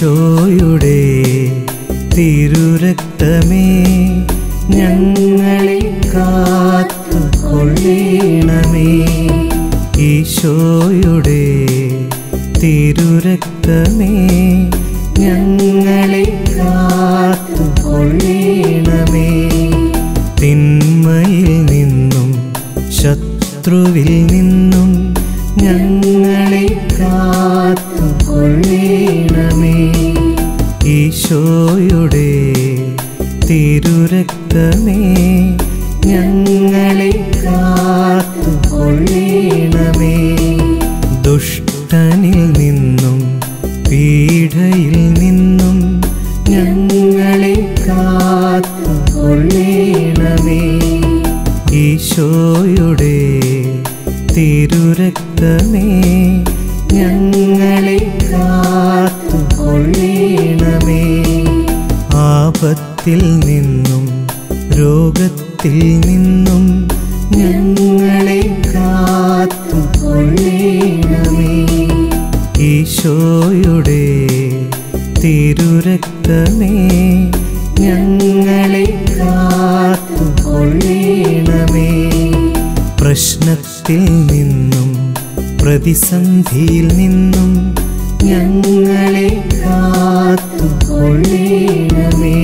ഈശോയുടെ തിരുരക്തമേ ഞങ്ങളെ കാത്തുകൊള്ളണമേ ഈശോയുടെ തിരുരക്തമേ ഞങ്ങളെ കാത്തുകൊള്ളണമേ തിന്മയിൽ നിന്നും ശത്രുവിൽ നിന്നും ഞങ്ങളെ കാത്തുകൊള്ളണമേ ഈശോയുടെ തിരുരക്തമേ ഞങ്ങളെ കാത്തുകൊള്ളണമേ ദുഷ്ടനിൽ നിന്നും പീഡയിൽ നിന്നും ഞങ്ങളെ കാത്തുകൊള്ളണമേ ഈശോയുടെ തിരുരക്തമേ ഞങ്ങളെ കാത്തുകൊള്ളണമേ ആപത്തിൽ നിന്നും രോഗത്തിൽ നിന്നും ഞങ്ങളെ കാത്തുകൊള്ളണമേ ഈശോയുടെ തിരുരക്തമേ ഞങ്ങളെ കാത്തുകൊള്ളണമേ പ്രശ്നത്തിൽ നിന്നും പ്രതിസന്ധിയിൽ നിന്നും ഞങ്ങളെ കാത്തുകൊള്ളണമേ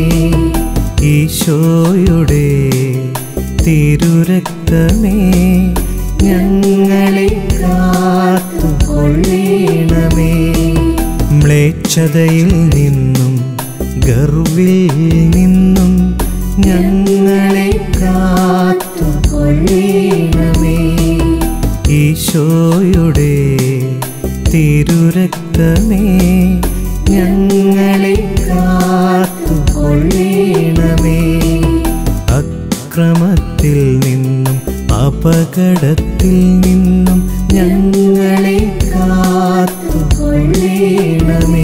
ഈശോയുടെ തിരുരക്തമേ ഞങ്ങളെ കാത്തുകൊള്ളണമേ മ്ലേച്ഛതയിൽ നിന്നും ഗർവിൽ നിന്നും ഞങ്ങളെ കാത്തുകൊള്ളണമേ ഈശോയുടെ തിരുരക്തമേ ഞങ്ങളെ കാത്തുകൊള്ളണമേ അക്രമത്തിൽ നിന്നും അപകടത്തിൽ നിന്നും ഞങ്ങളെ കാത്തുകൊള്ളണമേ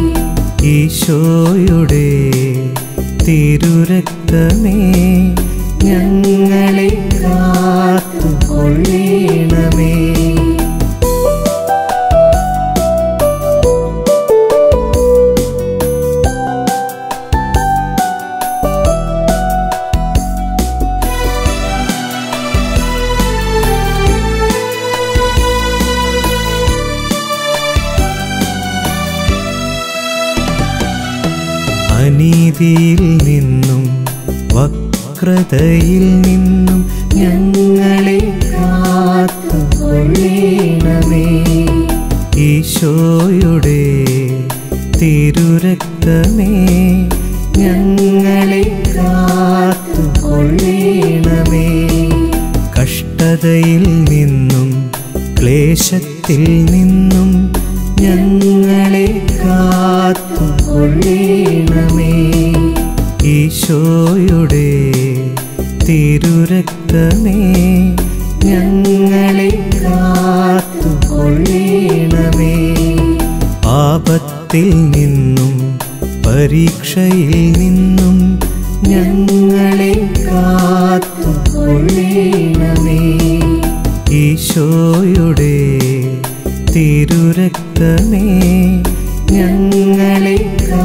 ഈശോയുടെ തിരുരക്തമേ ഞങ്ങളെ കാത്തുകൊള്ളണമേ അനീതിയിൽ നിന്നും വക്രതയിൽ നിന്നും ഞങ്ങളെ കാത്തുകൊള്ളണമേ ഈശോയുടെ തിരുരക്തമേ ഞങ്ങളെ കാത്തുകൊള്ളണമേ കഷ്ടതയിൽ നിന്നും ക്ലേശത്തിൽ നിന്നും ഞങ്ങളെ കാത്തുകൊള്ളണമേ ഈശോയുടെ തിരുരക്തമേ ഞങ്ങളെ കാത്തുകൊള്ളണമേ ആപത്തിൽ നിന്നും പരീക്ഷയിൽ നിന്നും ഞങ്ങളെ കാത്തുകൊള്ളണമേ ഈശോയുടെ തിരുരക്തമേ ഞങ്ങളെ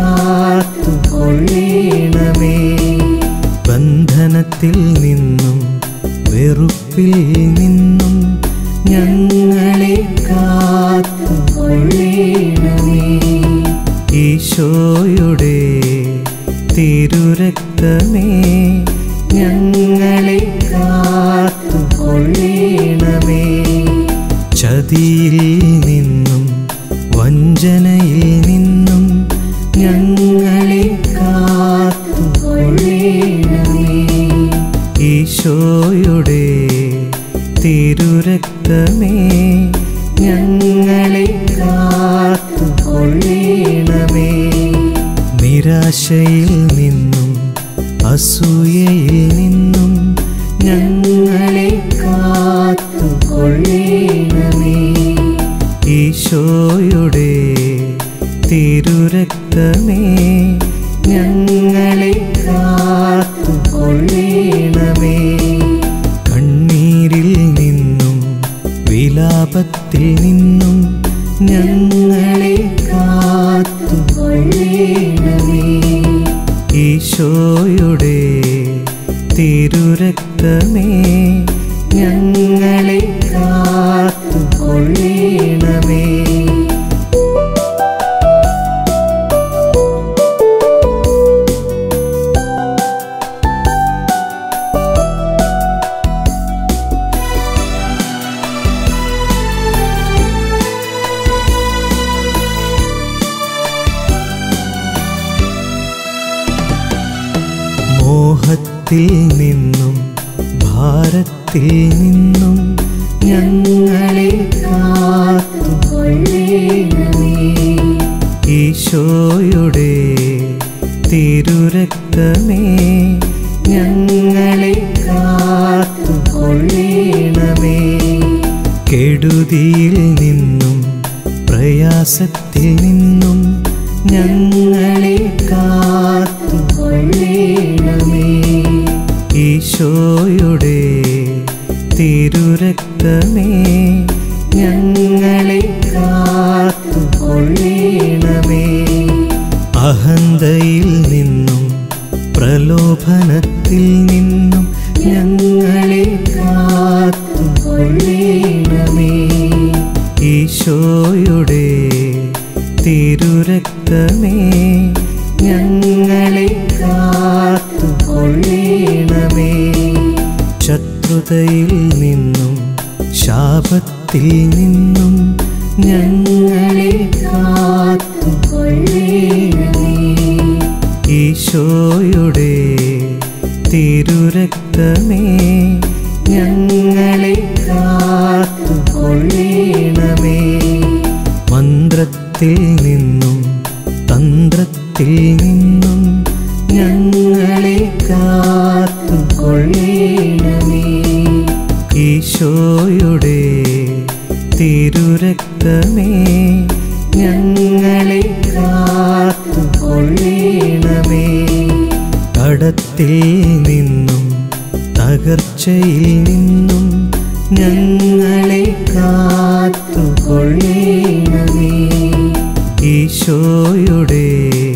കാത്തുകൊള്ളണമേ ബന്ധനത്തിൽ നിന്നും വെറുപ്പിൽ നിന്നും ഞങ്ങളെ കാത്തുകൊള്ളണമേ ഈശോയുടെ തിരുരക്തമേ ഞങ്ങളെ കാത്തുകൊള്ളണമേ ചതിയിൽ നിന്നും വഞ്ചനയിൽ നിന്നും ഞങ്ങളെ കാത്തുകൊള്ളണമേ ഈശോയുടെ തിരുരക്തമേ ഞങ്ങളെ കാത്തുകൊള്ളണമേ നിരാശയിൽ നിന്നും അസൂയയിൽ നിന്നും ഞങ്ങളെ കാത്തുകൊള്ളണമേ ഈശോയുടെ തിരുരക്തമേ ഞങ്ങളെ കാത്തുകൊള്ളണമേ കണ്ണീരിൽ നിന്നും വിലാപത്തിൽ നിന്നും ഞങ്ങളെ കാത്തുകൊള്ളണമേ ഞങ്ങളെ കാത്തുകൊള്ളണമേ മോഹത്തിൽ നിന്നും ഭാരത്തിൽ നിന്നും ഞങ്ങളെ കാത്തുകൊള്ളണമേ ഈശോയുടെ തിരുരക്തമേ ഞങ്ങളെ കാത്തുകൊള്ളണമേ കെടുതിയിൽ നിന്നും പ്രയാസത്തിൽ നിന്നും ഞങ്ങളെ കാത്തുകൊള്ളണമേ ഈശോയുടെ തിരുരക്തമേ ഞങ്ങളെ കാത്തുകൊള്ളണമേ അഹന്തയിൽ നിന്നും പ്രലോഭനത്തിൽ നിന്നും ഞങ്ങളെ കാത്തുകൊള്ളണമേ ഈശോയുടെ തിരുരക്തമേ ഞങ്ങളെ കാത്തുകൊള്ളണമേ ശത്രുതയിൽ നിന്നും ശാപത്തിൽ നിന്നും ഞങ്ങളെ കാത്തുകൊള്ളണമേ ഈശോയുടെ തിരുരക്തമേ ഞങ്ങളെ കാത്തുകൊള്ളണമേ മന്ത്രത്തിൽ നിന്നും തന്ത്രത്തിൽ നിന്നും ഞങ്ങളെ കാത്തുകൊള്ളണമേ ഈശോയുടെ തിരുരക്തമേ ഞങ്ങളെ കാത്തുകൊള്ളണമേ കടത്തിൽ നിന്നും തകർച്ചയിൽ നിന്നും ഞങ്ങളെ കാത്തുകൊള്ളണമേ ഈശോയുടെ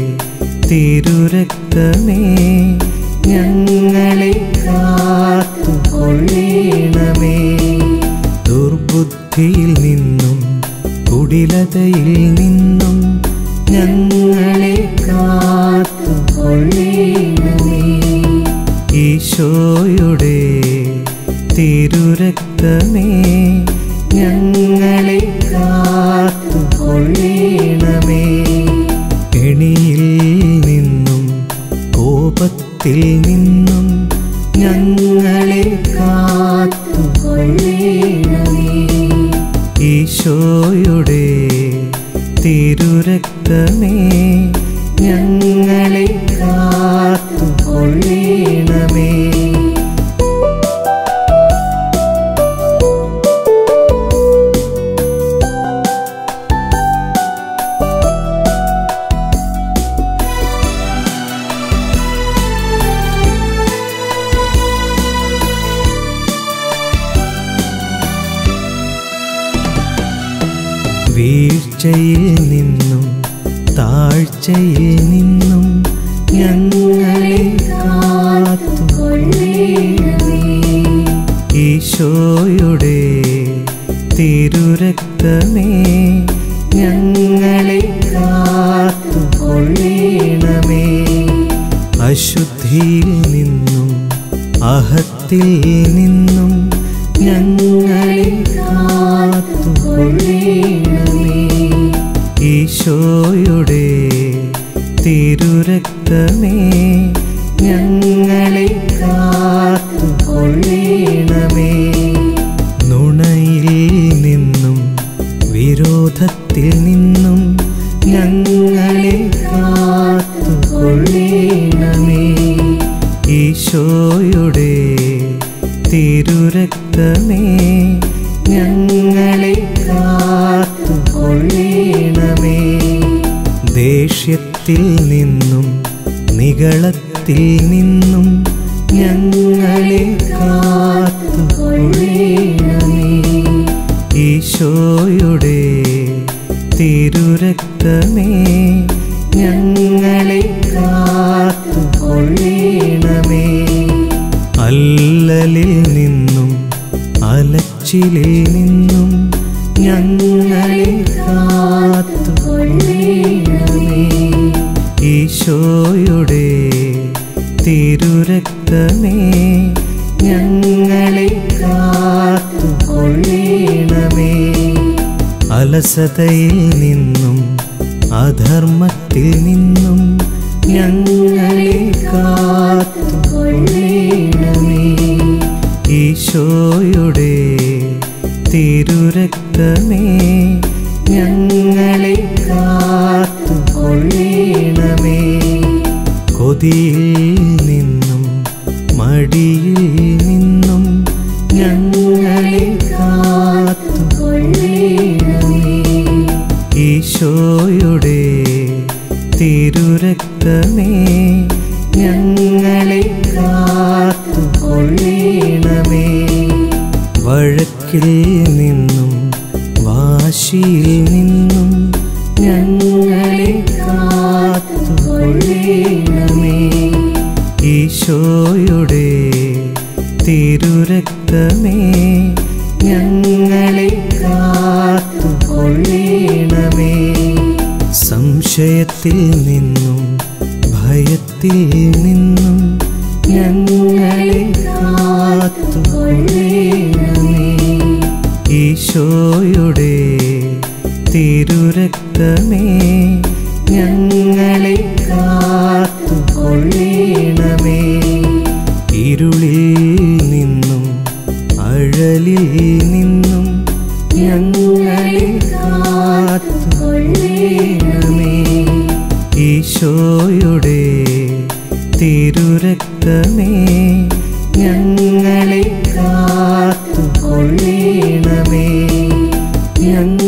തിരുരക്തമേ ഞങ്ങളെ കാത്തുകൊള്ളണമേ ദുർബുദ്ധിയിൽ നിന്നും കുടിലതയിൽ നിന്നും ഞങ്ങളെ കാത്തുകൊള്ളണമേ ഈശോയുടെ തിരുരക്തമേ ഞങ്ങളെ കാത്തുകൊള്ളണമേ കെണിയിൽ നിന്നും കോപത്തിൽ നിന്നും ഞങ്ങളെ കാത്തുകൊള്ളണമേ ഈശോയുടെ തിരുരക്തമേ ഞങ്ങളെ കാത്തുകൊള്ളണമേ വീഴ്ചയിൽ നിന്നും താഴ്ചയിൽ നിന്നും ഞങ്ങളെ കാത്തുകൊള്ളണമേ ഈശോയുടെ തിരുരക്തമേ ഞങ്ങളെ കാത്തുകൊള്ളണമേ അശുദ്ധിയിൽ നിന്നും അഹത്തിൽ നിന്നും ഞങ്ങളെ കാത്തുകൊള്ളണമേ ഈശോയുടെ തിരുരക്തമേ ഞങ്ങളെ കാത്തുകൊള്ളണമേ നുണയിൽ നിന്നും വിരോധത്തിൽ നിന്നും ഞങ്ങളെ കാത്തുകൊള്ളണമേ ഈശോയുടെ തിരുരക്തമേ ഞങ്ങളെ കാത്തുകൊള്ളണമേ ദേഷ്യത്തിൽ നിന്നും നികളത്തിൽ നിന്നും ഞങ്ങളെ കാത്തുകൊള്ളണമേ ഈശോയുടെ തിരുരക്തമേ ഞങ്ങളെ കാത്തുകൊള്ളണമേ അല്ലലിൽ നിന്നും കുരിശിലിൽ നിന്നും ഞങ്ങളെ കാത്തുകൊള്ളണമേ ഈശോയുടെ തിരുരക്തമേ ഞങ്ങളെ കാത്തുകൊള്ളണമേ അലസതയിൽ നിന്നും അധർമ്മത്തിൽ നിന്നും ഞങ്ങളെ കാത്തുകൊള്ളണമേ ഈശോയുടെ തിരുരക്തമേ ഞങ്ങളെ കാത്തുകൊള്ളണമേ കൊതിയിൽ നിന്നും മടിയിൽ നിന്നും ഞങ്ങളെ കാത്തുകൊള്ളണമേ ഈശോയുടെ തിരുരക്തമേ ഞങ്ങളെ കാത്തുകൊള്ളണമേ വഴക്കിൽ നിന്നും വാശിയിൽ നിന്നും ഞങ്ങളെ കാത്തുകൊള്ളണമേ ഈശോയുടെ തിരുരക്തമേ ഞങ്ങളെ കാത്തുകൊള്ളണമേ സംശയത്തിൽ നിന്നും ഭയത്തിൽ നിന്നും ഞങ്ങളെ കാത്തുകൊള്ളണമേ ഈശോയുടെ തിരുരക്തമേ ഞങ്ങളെ കാത്തുകൊള്ളണമേ ഇരുളിൽ നിന്നും അഴലിൽ നിന്നും ഞങ്ങളെ കാത്തുകൊള്ളണമേ ഈശോയുടെ തിരുരക്തമേ ഞങ്ങളെ കാത്തുകൊള്ളണമേ ഞങ്ങൾ